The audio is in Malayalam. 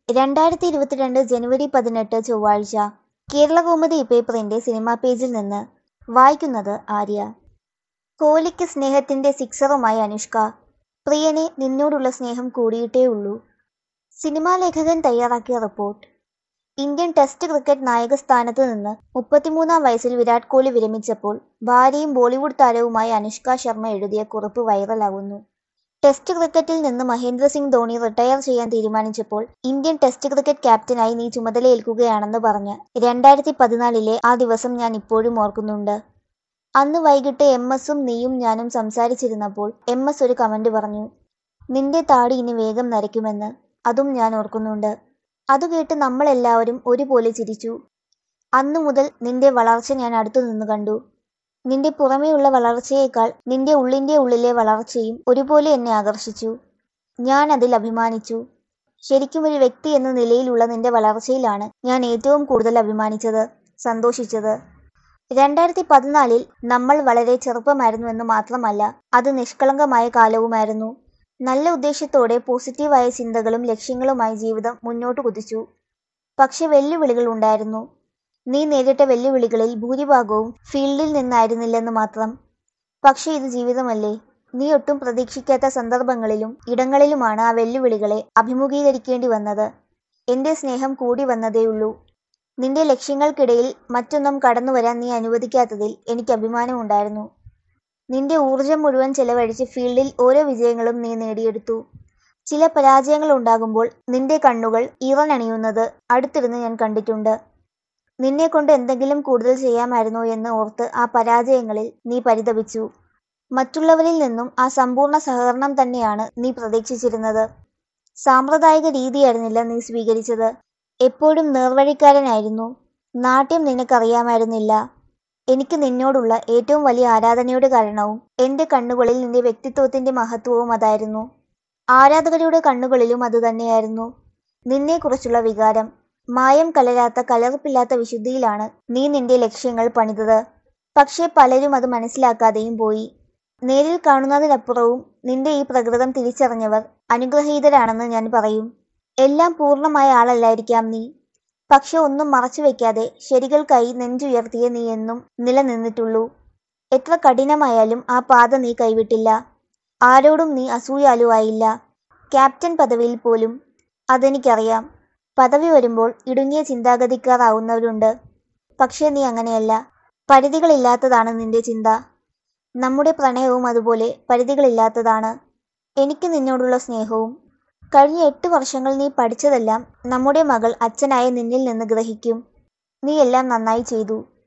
രണ്ടായിരത്തി ഇരുപത്തിരണ്ട് ജനുവരി പതിനെട്ട് ചൊവ്വാഴ്ച കേരളകൗമുദി പേപ്പറിന്റെ സിനിമാ പേജിൽ നിന്ന് വായിക്കുന്നത് ആര്യ കോഹ്ലിക്ക് സ്നേഹത്തിന്റെ സിക്സറുമായി അനുഷ്ക പ്രിയനെ നിന്നോടുള്ള സ്നേഹം കൂടിയിട്ടേ ഉള്ളൂ സിനിമാ ലേഖകൻ തയ്യാറാക്കിയ റിപ്പോർട്ട് ഇന്ത്യൻ ടെസ്റ്റ് ക്രിക്കറ്റ് നായക സ്ഥാനത്ത് നിന്ന് മുപ്പത്തിമൂന്നാം വയസ്സിൽ വിരാട് കോഹ്ലി വിരമിച്ചപ്പോൾ ഭാര്യയും ബോളിവുഡ് താരവുമായ അനുഷ്ക ശർമ്മ എഴുതിയ കുറിപ്പ് വൈറലാകുന്നു ടെസ്റ്റ് ക്രിക്കറ്റിൽ നിന്ന് മഹേന്ദ്ര സിംഗ് ധോണി റിട്ടയർ ചെയ്യാൻ തീരുമാനിച്ചപ്പോൾ ഇന്ത്യൻ ടെസ്റ്റ് ക്രിക്കറ്റ് ക്യാപ്റ്റനായി നീ ചുമതലയേൽക്കുകയാണെന്ന് പറഞ്ഞ് രണ്ടായിരത്തി പതിനാലിലെ ആ ദിവസം ഞാൻ ഇപ്പോഴും ഓർക്കുന്നുണ്ട് അന്ന് വൈകിട്ട് എം എസും നീയും ഞാനും സംസാരിച്ചിരുന്നപ്പോൾ എം എസ് ഒരു കമന്റ് പറഞ്ഞു നിന്റെ താടി ഇനി വേഗം നരയ്ക്കുമെന്ന് അതും ഞാൻ ഓർക്കുന്നുണ്ട് അത് കേട്ട് നമ്മളെല്ലാവരും ഒരുപോലെ ചിരിച്ചു അന്നു മുതൽ നിന്റെ വളർച്ച ഞാൻ അടുത്തു നിന്ന് കണ്ടു നിന്റെ പുറമേയുള്ള വളർച്ചയേക്കാൾ നിന്റെ ഉള്ളിന്റെ ഉള്ളിലെ വളർച്ചയും ഒരുപോലെ എന്നെ ആകർഷിച്ചു ഞാൻ അതിൽ അഭിമാനിച്ചു ശരിക്കും ഒരു വ്യക്തി എന്ന നിലയിലുള്ള നിന്റെ വളർച്ചയിലാണ് ഞാൻ ഏറ്റവും കൂടുതൽ അഭിമാനിച്ചത് സന്തോഷിച്ചത് രണ്ടായിരത്തി പതിനാലിൽ നമ്മൾ വളരെ ചെറുപ്പമായിരുന്നു എന്ന് മാത്രമല്ല അത് നിഷ്കളങ്കമായ കാലവുമായിരുന്നു നല്ല ഉദ്ദേശത്തോടെ പോസിറ്റീവായ ചിന്തകളും ലക്ഷ്യങ്ങളുമായി ജീവിതം മുന്നോട്ട് കുതിച്ചു പക്ഷെ വെല്ലുവിളികൾ ഉണ്ടായിരുന്നു നീ നേരിട്ട വെല്ലുവിളികളിൽ ഭൂരിഭാഗവും ഫീൽഡിൽ നിന്നായിരുന്നില്ലെന്ന് മാത്രം പക്ഷെ ഇത് ജീവിതമല്ലേ നീ ഒട്ടും പ്രതീക്ഷിക്കാത്ത സന്ദർഭങ്ങളിലും ഇടങ്ങളിലുമാണ് ആ വെല്ലുവിളികളെ അഭിമുഖീകരിക്കേണ്ടി വന്നത് എന്റെ സ്നേഹം കൂടി വന്നതേയുള്ളൂ നിന്റെ ലക്ഷ്യങ്ങൾക്കിടയിൽ മറ്റൊന്നും കടന്നു വരാൻ നീ അനുവദിക്കാത്തതിൽ എനിക്ക് അഭിമാനമുണ്ടായിരുന്നു നിന്റെ ഊർജം മുഴുവൻ ചെലവഴിച്ച് ഫീൽഡിൽ ഓരോ വിജയങ്ങളും നീ നേടിയെടുത്തു ചില പരാജയങ്ങൾ ഉണ്ടാകുമ്പോൾ നിന്റെ കണ്ണുകൾ ഈറനണിയുന്നത് അടുത്തിരുന്ന് ഞാൻ കണ്ടിട്ടുണ്ട് നിന്നെ കൊണ്ട് എന്തെങ്കിലും കൂടുതൽ ചെയ്യാമായിരുന്നോ എന്ന് ഓർത്ത് ആ പരാജയങ്ങളിൽ നീ പരിതപിച്ചു മറ്റുള്ളവരിൽ നിന്നും ആ സമ്പൂർണ്ണ സഹകരണം തന്നെയാണ് നീ പ്രതീക്ഷിച്ചിരുന്നത് സാമ്പ്രദായിക രീതിയായിരുന്നില്ല നീ സ്വീകരിച്ചത് എപ്പോഴും നേർവഴിക്കാരനായിരുന്നു നാട്യം നിനക്കറിയാമായിരുന്നില്ല എനിക്ക് നിന്നോടുള്ള ഏറ്റവും വലിയ ആരാധനയുടെ കാരണവും എന്റെ കണ്ണുകളിൽ നിന്റെ വ്യക്തിത്വത്തിന്റെ മഹത്വവും അതായിരുന്നു ആരാധകരുടെ കണ്ണുകളിലും അതുതന്നെയായിരുന്നു നിന്നെക്കുറിച്ചുള്ള വികാരം മായം കലരാത്ത കലർപ്പില്ലാത്ത വിശുദ്ധിയിലാണ് നീ നിന്റെ ലക്ഷ്യങ്ങൾ പണിതത് പക്ഷേ പലരും അത് മനസ്സിലാക്കാതെയും പോയി നേരിൽ കാണുന്നതിനപ്പുറവും നിന്റെ ഈ പ്രകൃതം തിരിച്ചറിഞ്ഞവർ അനുഗ്രഹീതരാണെന്ന് ഞാൻ പറയും എല്ലാം പൂർണ്ണമായ ആളല്ലായിരിക്കാം നീ പക്ഷെ ഒന്നും മറച്ചു വെക്കാതെ ശരികൾക്കായി നെഞ്ചുയർത്തിയ നീ എന്നും നിലനിന്നിട്ടുള്ളൂ എത്ര കഠിനമായാലും ആ പാത നീ കൈവിട്ടില്ല ആരോടും നീ അസൂയാലുവായില്ല ക്യാപ്റ്റൻ പദവിയിൽ പോലും അതെനിക്കറിയാം പദവി വരുമ്പോൾ ഇടുങ്ങിയ ചിന്താഗതിക്കാരാവുന്നവരുണ്ട് പക്ഷേ നീ അങ്ങനെയല്ല പരിധികളില്ലാത്തതാണ് നിന്റെ ചിന്ത നമ്മുടെ പ്രണയവും അതുപോലെ പരിധികളില്ലാത്തതാണ് എനിക്ക് നിന്നോടുള്ള സ്നേഹവും കഴിഞ്ഞ എട്ട് വർഷങ്ങൾ നീ പഠിച്ചതെല്ലാം നമ്മുടെ മകൾ അച്ഛനായ നിന്നിൽ നിന്ന് ഗ്രഹിക്കും നീ എല്ലാം നന്നായി ചെയ്തു